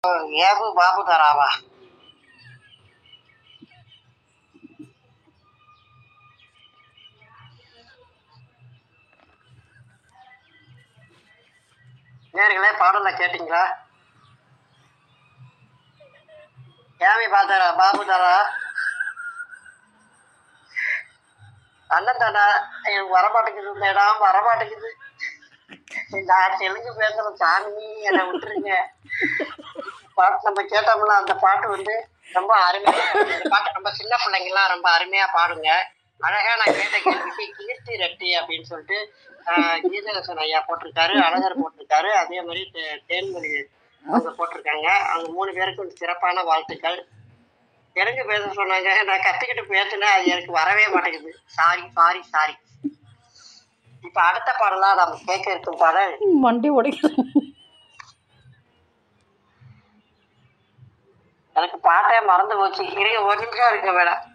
ஏபு பாபு தராவா நேர்களே பாடல கேட்டீங்களா ஏமி பாத்தாரா பாபு தாரா அண்ணன் தானா எனக்கு வரமாட்டேங்குது இந்த இடம் வரமாட்டேங்குது நான் தெலுங்கு பேசுறேன் சாமி என்னை விட்டுருங்க பாட்டு நம்ம கேட்டோம்ல அந்த பாட்டு வந்து ரொம்ப அருமையா இந்த பாட்டு ரொம்ப சின்ன பிள்ளைங்கலாம் ரொம்ப அருமையா பாடுங்க அழகா நான் கேட்ட கேள்விக்கு கீர்த்தி ரெட்டி அப்படின்னு சொல்லிட்டு ஆஹ், கீதரசன் ஐயா போட்டிருக்காரு அழகர் போட்டிருக்காரு அதே மாதிரி தே- தேன்மொழி அவங்க போட்டிருக்காங்க அவங்க மூணு பேருக்கும் சிறப்பான வாழ்த்துக்கள் தெலுங்கு பேச சொன்னாங்க நான் கத்துக்கிட்டு பேசினேன் அது எனக்கு வரவே மாட்டேங்குது சாரி சாரி சாரி இப்ப அடுத்த பாடலா நம்ம கேட்க இருக்கும் பாடல் வண்டி உடைக்கிறேன் எனக்கு பாட்டே மறந்து போச்சு இருங்க ஒரு நிமிஷம் இருக்கு மேடம்